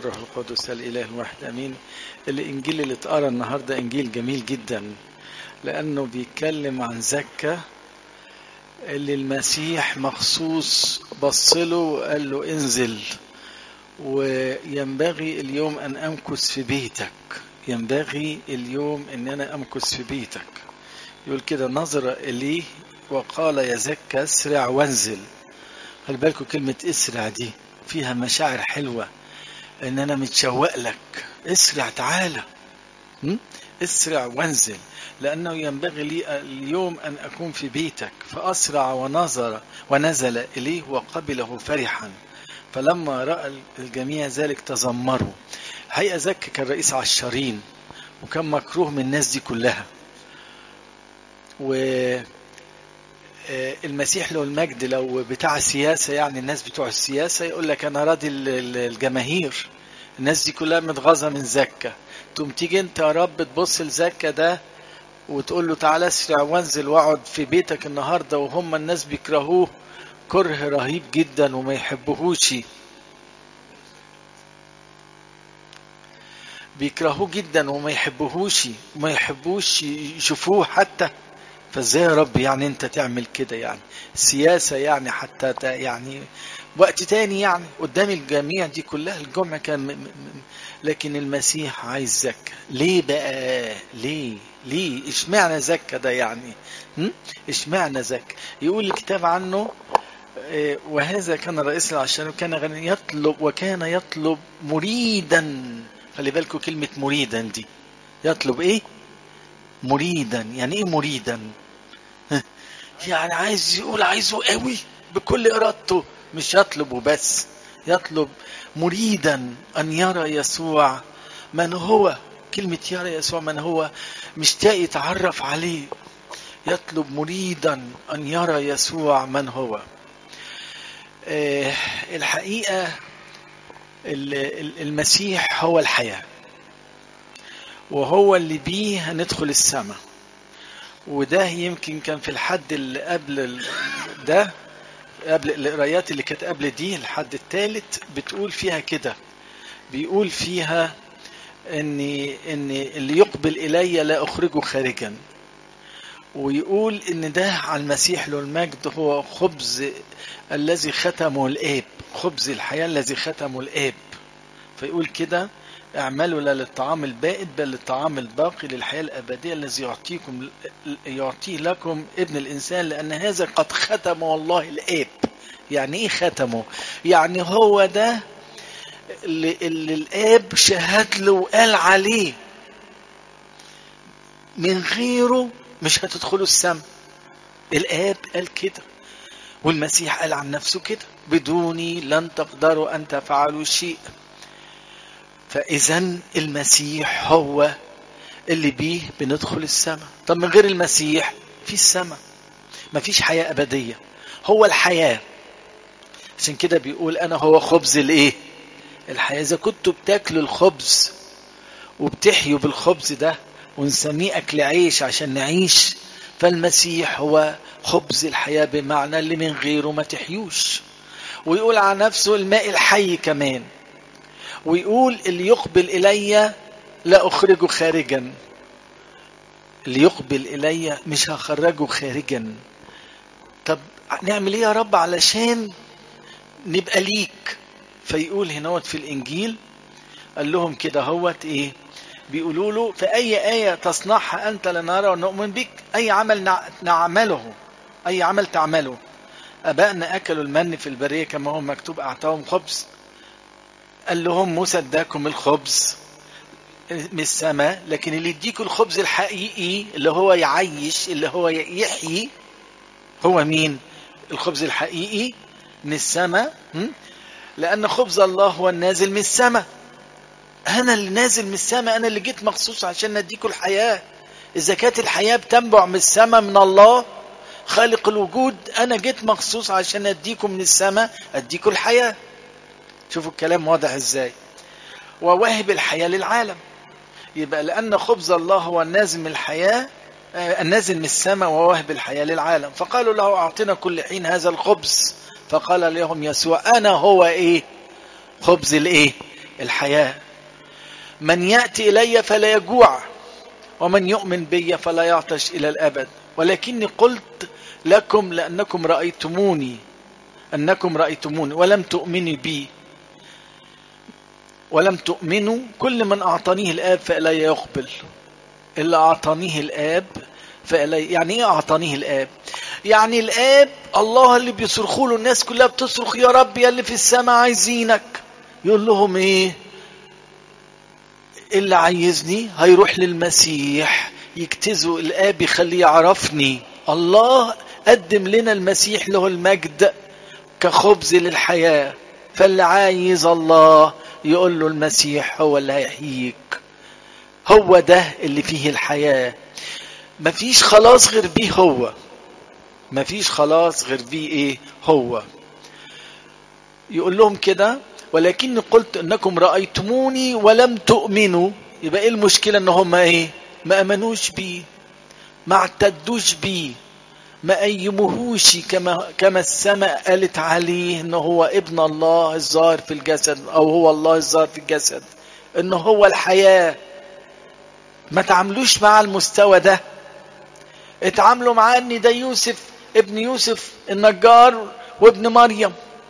والروح القدس الإله الواحد أمين الإنجيل اللي اتقرا النهاردة إنجيل جميل جدا لأنه بيتكلم عن زكا اللي المسيح مخصوص بصله وقال له انزل وينبغي اليوم أن أمكث في بيتك ينبغي اليوم أن أنا أمكث في بيتك يقول كده نظر إليه وقال يا زكا اسرع وانزل خلي بالكم كلمة اسرع دي فيها مشاعر حلوة ان انا متشوق لك اسرع تعالى م? اسرع وانزل لانه ينبغي لي اليوم ان اكون في بيتك فاسرع ونظر ونزل اليه وقبله فرحا فلما راى الجميع ذلك تذمروا هيئه زكي كان رئيس عشارين وكان مكروه من الناس دي كلها و المسيح له المجد لو بتاع السياسة يعني الناس بتوع السياسة يقول لك أنا راضي الجماهير الناس دي كلها متغاظة من زكا تقوم تيجي أنت يا رب تبص لزكا ده وتقول له تعالى اسرع وانزل واقعد في بيتك النهاردة وهم الناس بيكرهوه كره رهيب جدا وما يحبوهوش بيكرهوه جدا وما يحبوهوش وما يحبوش يشوفوه حتى فازاي يا رب يعني انت تعمل كده يعني سياسة يعني حتى يعني وقت تاني يعني قدام الجميع دي كلها الجمعة كان م م لكن المسيح عايز زكا ليه بقى ليه ليه اشمعنى زكا ده يعني اشمعنى زكا يقول الكتاب عنه وهذا كان رئيس العشان كان يطلب وكان يطلب مريدا خلي بالكم كلمة مريدا دي يطلب ايه مريدا يعني ايه مريدا يعني عايز يقول عايزه قوي بكل ارادته مش يطلب بس يطلب مريدا ان يرى يسوع من هو كلمة يرى يسوع من هو مشتاق يتعرف عليه يطلب مريدا ان يرى يسوع من هو آه الحقيقة المسيح هو الحياه وهو اللي بيه هندخل السماء وده يمكن كان في الحد اللي قبل ده قبل القرايات اللي كانت قبل دي الحد الثالث بتقول فيها كده بيقول فيها ان ان اللي يقبل الي لا اخرجه خارجا ويقول ان ده على المسيح له المجد هو خبز الذي ختمه الاب خبز الحياه الذي ختمه الاب فيقول كده اعملوا لا للطعام البائد بل للطعام الباقي للحياة الأبدية الذي يعطيكم يعطيه لكم ابن الإنسان لأن هذا قد ختمه الله الآب يعني إيه ختمه؟ يعني هو ده اللي, اللي الآب شهد له وقال عليه من غيره مش هتدخلوا السماء الآب قال كده والمسيح قال عن نفسه كده بدوني لن تقدروا أن تفعلوا شيء فإذا المسيح هو اللي بيه بندخل السماء طب من غير المسيح في السماء مفيش حياة أبدية هو الحياة عشان كده بيقول أنا هو خبز الإيه الحياة إذا كنتوا بتاكلوا الخبز وبتحيوا بالخبز ده ونسميه أكل عيش عشان نعيش فالمسيح هو خبز الحياة بمعنى اللي من غيره ما تحيوش ويقول عن نفسه الماء الحي كمان ويقول اللي يقبل إلي لا أخرجه خارجا اللي يقبل إلي مش هخرجه خارجا طب نعمل ايه يا رب علشان نبقى ليك فيقول هنوت في الإنجيل قال لهم كده هوت إيه بيقولوا له في أي آية تصنعها أنت لنرى ونؤمن بك أي عمل نعمله أي عمل تعمله أبائنا أكلوا المن في البرية كما هو مكتوب أعطاهم خبز قال لهم موسى اداكم الخبز من السماء لكن اللي يديكم الخبز الحقيقي اللي هو يعيش اللي هو يحيي هو مين الخبز الحقيقي من السماء لأن خبز الله هو النازل من السماء أنا اللي نازل من السماء أنا اللي جيت مخصوص عشان أديكم الحياة إذا كانت الحياة بتنبع من السماء من الله خالق الوجود أنا جيت مخصوص عشان أديكم من السماء أديكم الحياة شوفوا الكلام واضح ازاي وواهب الحياة للعالم يبقى لأن خبز الله هو النازل من الحياة النازل من السماء وواهب الحياة للعالم فقالوا له أعطنا كل حين هذا الخبز فقال لهم يسوع أنا هو إيه خبز الإيه الحياة من يأتي إلي فلا يجوع ومن يؤمن بي فلا يعطش إلى الأبد ولكني قلت لكم لأنكم رأيتموني أنكم رأيتموني ولم تؤمنوا بي ولم تؤمنوا كل من أعطانيه الآب فإلي يقبل اللي أعطانيه الآب فإلي يعني إيه أعطانيه الآب يعني الآب الله اللي بيصرخوا له الناس كلها بتصرخ يا رب يا اللي في السماء عايزينك يقول لهم إيه اللي عايزني هيروح للمسيح يجتزوا الآب يخليه يعرفني الله قدم لنا المسيح له المجد كخبز للحياة فاللي عايز الله يقول له المسيح هو اللي هيحييك هو ده اللي فيه الحياة مفيش خلاص غير بيه هو مفيش خلاص غير بيه ايه هو يقول لهم كده ولكني قلت انكم رأيتموني ولم تؤمنوا يبقى ايه المشكلة ان هم ايه ما امنوش بيه ما اعتدوش بيه ما أيمهوش كما كما السماء قالت عليه ان هو ابن الله الظاهر في الجسد او هو الله الظاهر في الجسد ان هو الحياة ما تعاملوش مع المستوى ده اتعاملوا معاه ان ده يوسف ابن يوسف النجار وابن مريم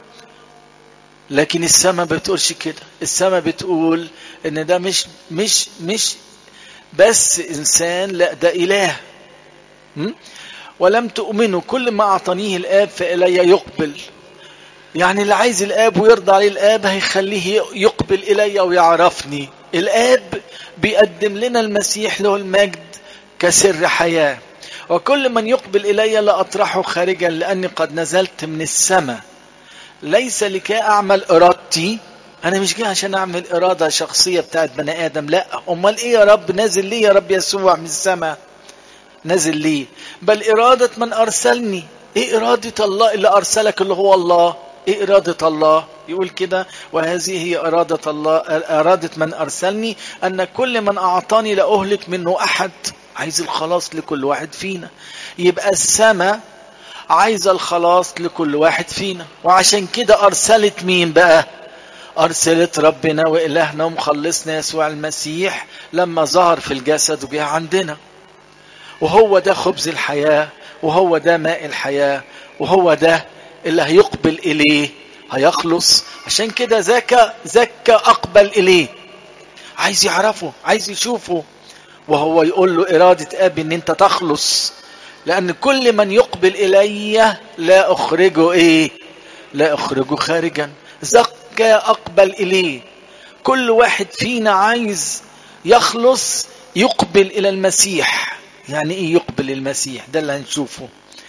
لكن السماء بتقولش كده السماء بتقول ان ده مش مش مش بس انسان لا ده اله م? ولم تؤمنوا كل ما أعطانيه الآب فإلي يقبل يعني اللي عايز الآب ويرضى عليه الآب هيخليه يقبل إلي ويعرفني الآب بيقدم لنا المسيح له المجد كسر حياة وكل من يقبل إلي لأطرحه خارجا لأني قد نزلت من السماء ليس لكي أعمل إرادتي أنا مش جاي عشان أعمل إرادة شخصية بتاعت بني آدم لا أمال إيه يا رب نازل ليه يا رب يسوع من السماء نازل ليه بل إرادة من أرسلني إيه إرادة الله اللي أرسلك اللي هو الله إيه إرادة الله يقول كده وهذه هي إرادة الله إرادة من أرسلني أن كل من أعطاني لأهلك منه أحد عايز الخلاص لكل واحد فينا يبقى السماء عايزة الخلاص لكل واحد فينا وعشان كده أرسلت مين بقى أرسلت ربنا وإلهنا ومخلصنا يسوع المسيح لما ظهر في الجسد وجه عندنا وهو ده خبز الحياة وهو ده ماء الحياة وهو ده اللي هيقبل إليه هيخلص عشان كده ذاك ذاك أقبل إليه عايز يعرفه عايز يشوفه وهو يقول له إرادة أبي إن أنت تخلص لأن كل من يقبل إلي لا أخرجه إيه لا أخرجه خارجا ذاك أقبل إليه كل واحد فينا عايز يخلص يقبل إلى المسيح يعني ايه يقبل المسيح ده اللي هنشوفه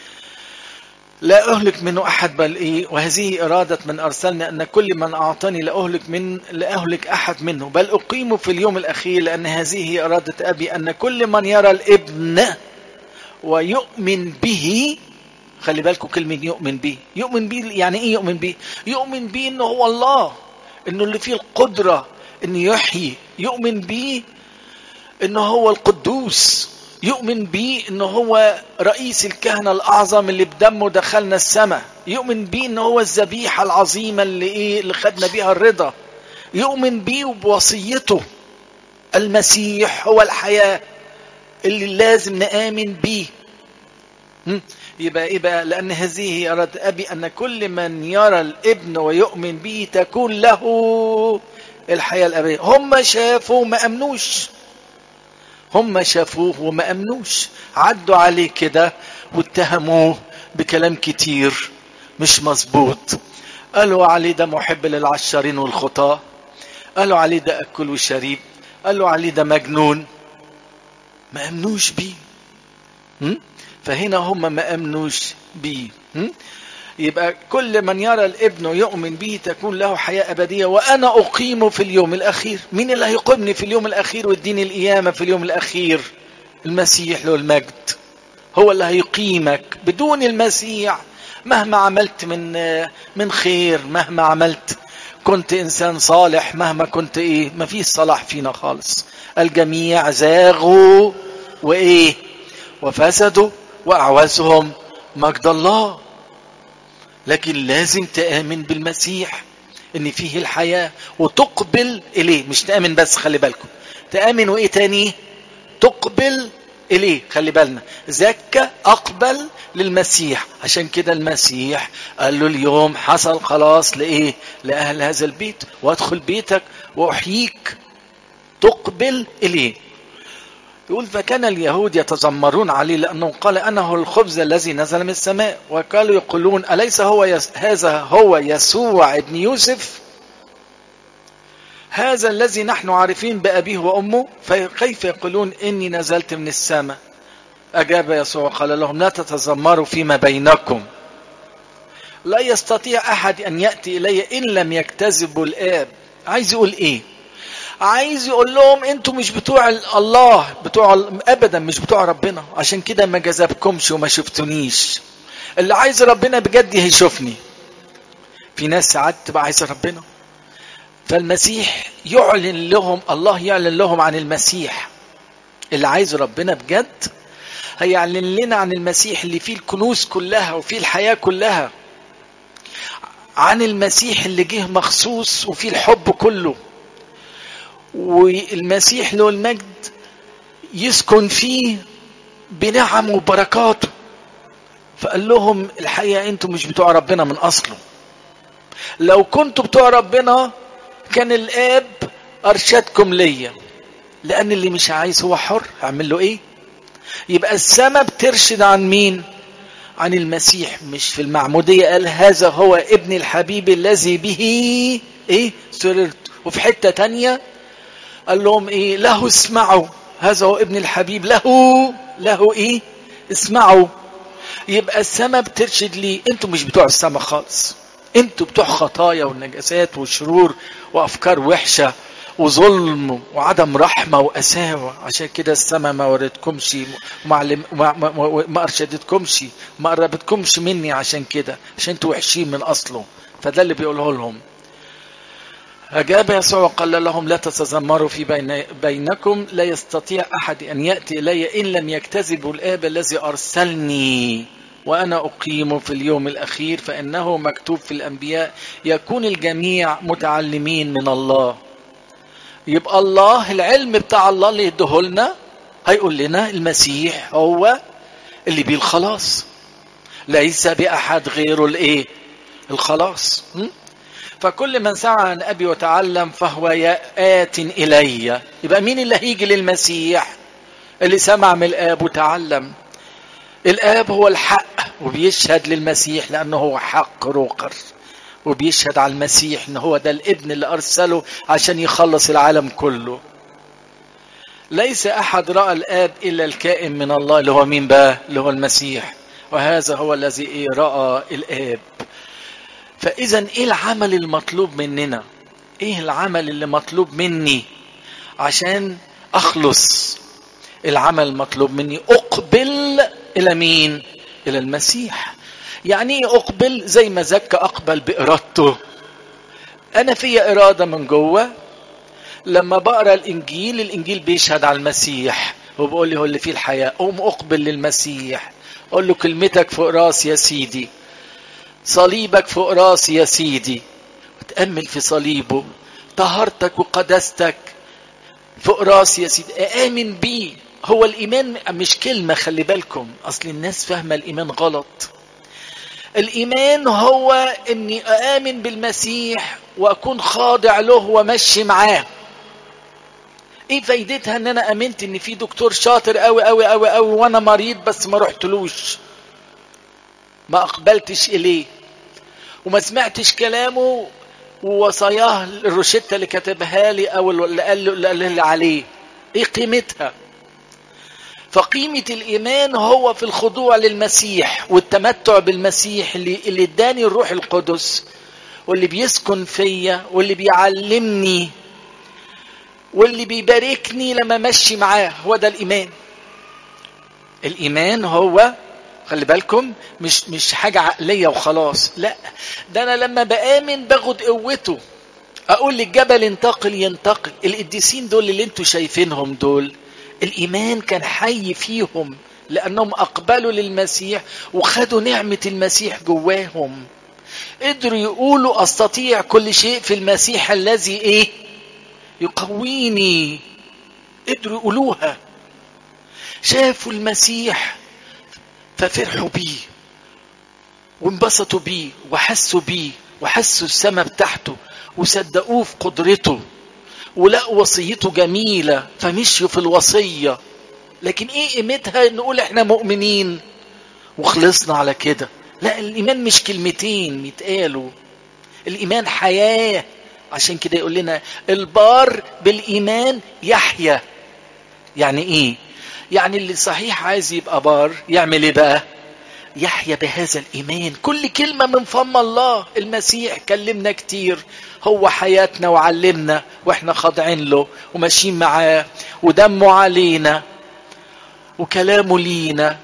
لا أهلك منه أحد بل إيه وهذه إرادة من أرسلني أن كل من أعطاني لأهلك من لأهلك أحد منه بل أقيم في اليوم الأخير لأن هذه هي إرادة أبي أن كل من يرى الابن ويؤمن به خلي بالكم كلمة يؤمن به يؤمن به يعني إيه يؤمن به يؤمن به إنه هو الله إنه اللي فيه القدرة إنه يحيي يؤمن به إنه هو القدوس يؤمن بيه ان هو رئيس الكهنة الاعظم اللي بدمه دخلنا السماء يؤمن بيه ان هو الذبيحة العظيمة اللي ايه اللي خدنا بيها الرضا يؤمن بيه وبوصيته المسيح هو الحياة اللي لازم نآمن بيه يبقى ايه بقى لان هذه اراد ابي ان كل من يرى الابن ويؤمن به تكون له الحياة الابدية هم شافوا ما امنوش هم شافوه وما امنوش عدوا عليه كده واتهموه بكلام كتير مش مظبوط قالوا عليه ده محب للعشارين والخطاة قالوا عليه ده اكل وشريب قالوا عليه ده مجنون ما امنوش بيه فهنا هم ما امنوش بيه يبقى كل من يرى الابن ويؤمن به تكون له حياة أبدية وأنا أقيم في اليوم الأخير مين اللي هيقيمني في اليوم الأخير ويديني القيامة في اليوم الأخير المسيح له المجد هو اللي هيقيمك بدون المسيح مهما عملت من من خير مهما عملت كنت إنسان صالح مهما كنت إيه ما فيش صلاح فينا خالص الجميع زاغوا وإيه وفسدوا وأعوزهم مجد الله لكن لازم تآمن بالمسيح ان فيه الحياة وتقبل اليه مش تآمن بس خلي بالكم تآمن وايه تاني تقبل اليه خلي بالنا زكى اقبل للمسيح عشان كده المسيح قال له اليوم حصل خلاص لايه لاهل هذا البيت وادخل بيتك واحييك تقبل اليه يقول فكان اليهود يتذمرون عليه لانه قال انا هو الخبز الذي نزل من السماء وقالوا يقولون اليس هو يس هذا هو يسوع ابن يوسف هذا الذي نحن عارفين بأبيه وأمه فكيف يقولون إني نزلت من السماء أجاب يسوع قال لهم لا تتذمروا فيما بينكم لا يستطيع أحد أن يأتي إلي إن لم يكتذبوا الآب عايز يقول إيه عايز يقول لهم انتوا مش بتوع الله بتوع ابدا مش بتوع ربنا عشان كده ما جذبكمش وما شفتونيش اللي عايز ربنا بجد هيشوفني في ناس ساعات تبقى عايزه ربنا فالمسيح يعلن لهم الله يعلن لهم عن المسيح اللي عايز ربنا بجد هيعلن لنا عن المسيح اللي فيه الكنوز كلها وفيه الحياة كلها عن المسيح اللي جه مخصوص وفيه الحب كله والمسيح له المجد يسكن فيه بنعم وبركاته فقال لهم الحقيقة انتم مش بتوع ربنا من اصله لو كنتوا بتوع ربنا كان الاب ارشدكم ليا لان اللي مش عايز هو حر اعمل له ايه يبقى السماء بترشد عن مين عن المسيح مش في المعمودية قال هذا هو ابن الحبيب الذي به ايه سررت وفي حتة تانية قال لهم ايه له اسمعوا هذا هو ابن الحبيب له له ايه اسمعوا يبقى السماء بترشد لي انتوا مش بتوع السماء خالص انتوا بتوع خطايا والنجاسات والشرور وافكار وحشه وظلم وعدم رحمة وقساوة عشان كده السماء ما وردتكمش معلم ما, ما, ما أرشدتكمش ما قربتكمش مني عشان كده عشان انتوا وحشين من أصله فده اللي بيقوله لهم أجاب يسوع وقال لهم لا تتذمروا في بين بينكم لا يستطيع أحد أن يأتي إلي إن لم يكتذبوا الآب الذي أرسلني وأنا أقيم في اليوم الأخير فإنه مكتوب في الأنبياء يكون الجميع متعلمين من الله يبقى الله العلم بتاع الله اللي يديهولنا هيقول لنا المسيح هو اللي بيه الخلاص ليس بأحد غيره الايه الخلاص م? فكل من سعى عن أبي وتعلم فهو آت إلي يبقى مين اللي هيجي للمسيح اللي سمع من الآب وتعلم الآب هو الحق وبيشهد للمسيح لأنه هو حق روقر وبيشهد على المسيح ان هو ده الابن اللي ارسله عشان يخلص العالم كله ليس احد راى الاب الا الكائن من الله اللي هو مين بقى اللي هو المسيح وهذا هو الذي إيه راى الاب فاذا ايه العمل المطلوب مننا ايه العمل اللي مطلوب مني عشان اخلص العمل المطلوب مني اقبل الى مين الى المسيح يعني ايه اقبل زي ما زكى اقبل بارادته انا في اراده من جوه لما بقرا الانجيل الانجيل بيشهد على المسيح وبقول لي هو اللي فيه الحياه قوم اقبل للمسيح قول له كلمتك فوق راسي يا سيدي صليبك فوق راسي يا سيدي وتامل في صليبه طهارتك وقداستك فوق راسي يا سيدي امن بيه هو الايمان مش كلمه خلي بالكم اصل الناس فاهمه الايمان غلط الايمان هو اني اامن بالمسيح واكون خاضع له ومشي معاه ايه فايدتها ان انا امنت ان في دكتور شاطر قوي قوي قوي قوي وانا مريض بس ما رحتلوش ما اقبلتش اليه وما سمعتش كلامه ووصاياه الروشته اللي كتبها لي او اللي قال له اللي قال لي عليه ايه قيمتها فقيمة الإيمان هو في الخضوع للمسيح والتمتع بالمسيح اللي اللي اداني الروح القدس واللي بيسكن فيا واللي بيعلمني واللي بيباركني لما مشي معاه هو ده الإيمان الإيمان هو خلي بالكم مش مش حاجة عقلية وخلاص لا ده أنا لما بآمن باخد قوته أقول للجبل انتقل ينتقل القديسين دول اللي انتوا شايفينهم دول الإيمان كان حي فيهم لأنهم أقبلوا للمسيح وخدوا نعمة المسيح جواهم قدروا يقولوا استطيع كل شيء في المسيح الذي ايه يقويني قدروا يقولوها شافوا المسيح ففرحوا بيه وانبسطوا بيه وحسوا بيه وحسوا السماء بتاعته وصدقوه في قدرته ولقوا وصيته جميلة فمشيوا في الوصية لكن ايه قيمتها نقول احنا مؤمنين وخلصنا على كده لا الايمان مش كلمتين يتقالوا الايمان حياة عشان كده يقول لنا البار بالايمان يحيا يعني ايه يعني اللي صحيح عايز يبقى بار يعمل ايه بقى يحيا بهذا الايمان كل كلمه من فم الله المسيح كلمنا كتير هو حياتنا وعلمنا واحنا خاضعين له وماشيين معاه ودمه علينا وكلامه لينا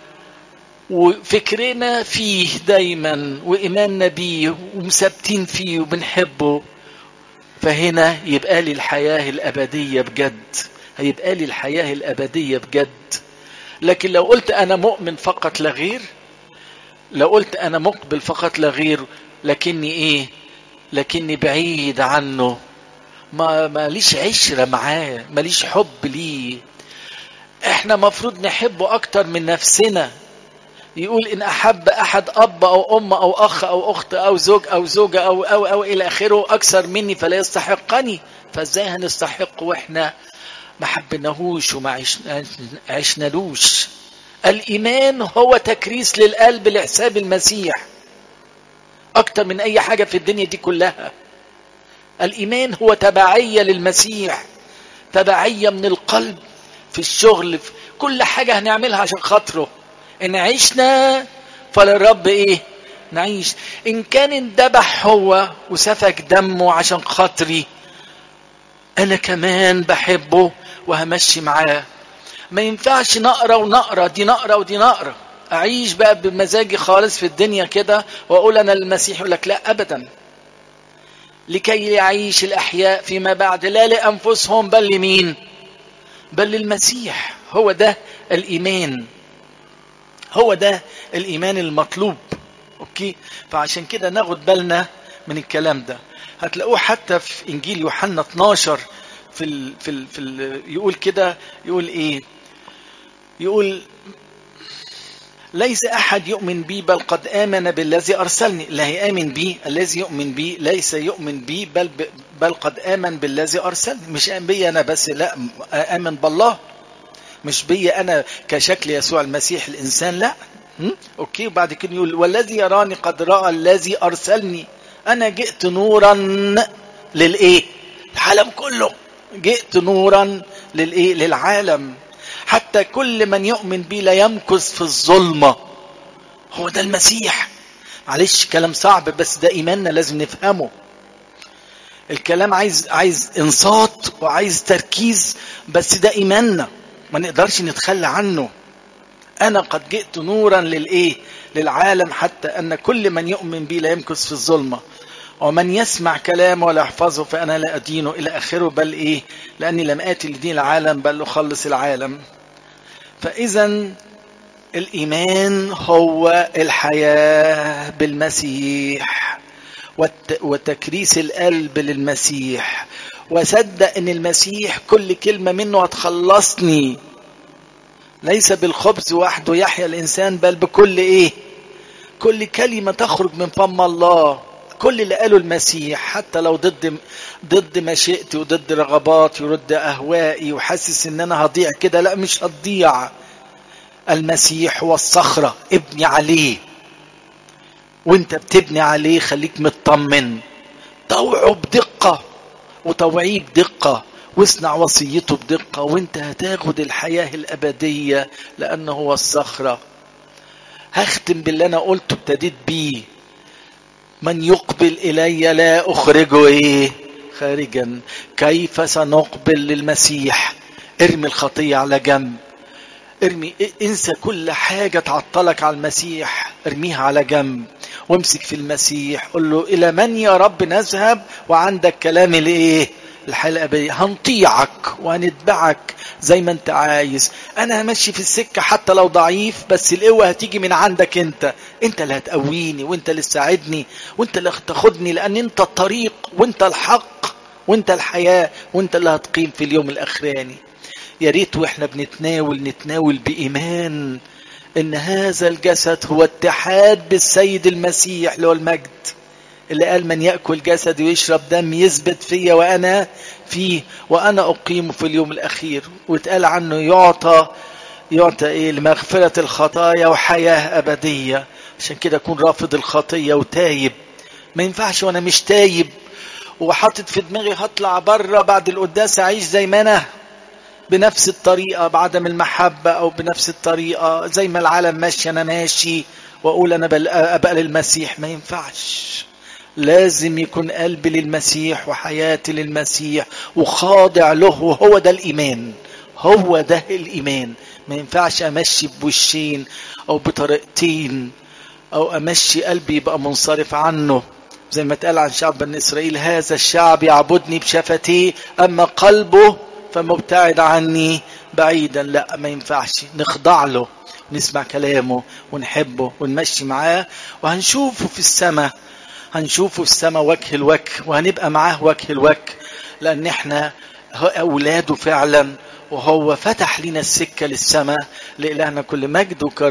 وفكرنا فيه دايما وايماننا بيه ومثبتين فيه وبنحبه فهنا يبقى لي الحياه الابديه بجد هيبقى لي الحياه الابديه بجد لكن لو قلت انا مؤمن فقط لا غير لو قلت انا مقبل فقط لا غير لكني ايه لكني بعيد عنه ما ماليش عشرة معاه ماليش حب ليه احنا مفروض نحبه اكتر من نفسنا يقول ان احب احد اب او ام او اخ او اخت او زوج او زوجة او او او الى اخره اكثر مني فلا يستحقني فازاي هنستحق واحنا ما حبناهوش وما عشنالوش الايمان هو تكريس للقلب لحساب المسيح اكتر من اي حاجه في الدنيا دي كلها الايمان هو تبعيه للمسيح تبعيه من القلب في الشغل في كل حاجه هنعملها عشان خاطره ان عشنا فللرب ايه نعيش ان كان اندبح هو وسفك دمه عشان خاطري انا كمان بحبه وهمشي معاه ما ينفعش نقرا ونقرا دي نقرا ودي نقرا اعيش بقى بمزاجي خالص في الدنيا كده واقول انا المسيح يقول لك لا ابدا لكي يعيش الاحياء فيما بعد لا لانفسهم بل لمين بل للمسيح هو ده الايمان هو ده الايمان المطلوب اوكي فعشان كده ناخد بالنا من الكلام ده هتلاقوه حتى في انجيل يوحنا 12 في ال في ال في ال يقول كده يقول ايه يقول ليس احد يؤمن بي بل قد امن بالذي ارسلني لا هيامن بي الذي يؤمن بي ليس يؤمن بي بل بل قد امن بالذي ارسلني مش بي انا بس لا امن بالله مش بي انا كشكل يسوع المسيح الانسان لا اوكي وبعد كده يقول والذي يراني قد راى الذي ارسلني انا جئت نورا للايه العالم كله جئت نورا للايه للعالم حتى كل من يؤمن بي لا يمكث في الظلمه هو ده المسيح معلش كلام صعب بس ده ايماننا لازم نفهمه الكلام عايز عايز انصات وعايز تركيز بس ده ايماننا ما نقدرش نتخلى عنه انا قد جئت نورا للايه للعالم حتى ان كل من يؤمن بي لا يمكث في الظلمه ومن يسمع كلامه ولا يحفظه فانا لا ادينه الى اخره بل ايه لاني لم اتي لدين العالم بل اخلص العالم فاذا الايمان هو الحياه بالمسيح وتكريس القلب للمسيح وصدق ان المسيح كل كلمه منه هتخلصني ليس بالخبز وحده يحيا الانسان بل بكل ايه كل كلمه تخرج من فم الله كل اللي قاله المسيح حتى لو ضد ضد مشيئتي وضد رغباتي وضد اهوائي وحاسس ان انا هضيع كده لا مش هتضيع المسيح هو الصخره ابني عليه وانت بتبني عليه خليك مطمن طوعه بدقه وطوعيه بدقه واصنع وصيته بدقه وانت هتاخد الحياه الابديه لانه هو الصخره هختم باللي انا قلته ابتديت بيه من يقبل الي لا اخرجه ايه خارجا كيف سنقبل للمسيح ارمي الخطيه على جنب ارمي انسى كل حاجه تعطلك على المسيح ارميها على جنب وامسك في المسيح قل له الى من يا رب نذهب وعندك كلام الايه الحياة الأبدية هنطيعك وهنتبعك زي ما انت عايز انا همشي في السكة حتى لو ضعيف بس القوة هتيجي من عندك انت انت اللي هتقويني وانت اللي تساعدني وانت اللي هتاخدني لان انت الطريق وانت الحق وانت الحياة وانت اللي هتقيم في اليوم الاخراني يا ريت واحنا بنتناول نتناول بإيمان ان هذا الجسد هو اتحاد بالسيد المسيح اللي هو المجد اللي قال من يأكل جسدي ويشرب دم يثبت فيا وأنا فيه وأنا أقيمه في اليوم الأخير واتقال عنه يعطى يعطى إيه لمغفرة الخطايا وحياة أبدية عشان كده أكون رافض الخطية وتايب ما ينفعش وأنا مش تايب وحاطط في دماغي هطلع بره بعد القداس أعيش زي ما أنا بنفس الطريقة بعدم المحبة أو بنفس الطريقة زي ما العالم ماشي أنا ماشي وأقول أنا أبقى للمسيح ما ينفعش لازم يكون قلبي للمسيح وحياتي للمسيح وخاضع له وهو ده الإيمان هو ده الإيمان ما ينفعش أمشي بوشين أو بطريقتين أو أمشي قلبي يبقى منصرف عنه زي ما اتقال عن شعب بني إسرائيل هذا الشعب يعبدني بشفتيه أما قلبه فمبتعد عني بعيدا لا ما ينفعش نخضع له نسمع كلامه ونحبه ونمشي معاه وهنشوفه في السماء هنشوفه في السماء وجه الوجه وهنبقى معاه وجه الوجه لان احنا اولاده فعلا وهو فتح لنا السكه للسماء لإلهنا كل مجد وكرم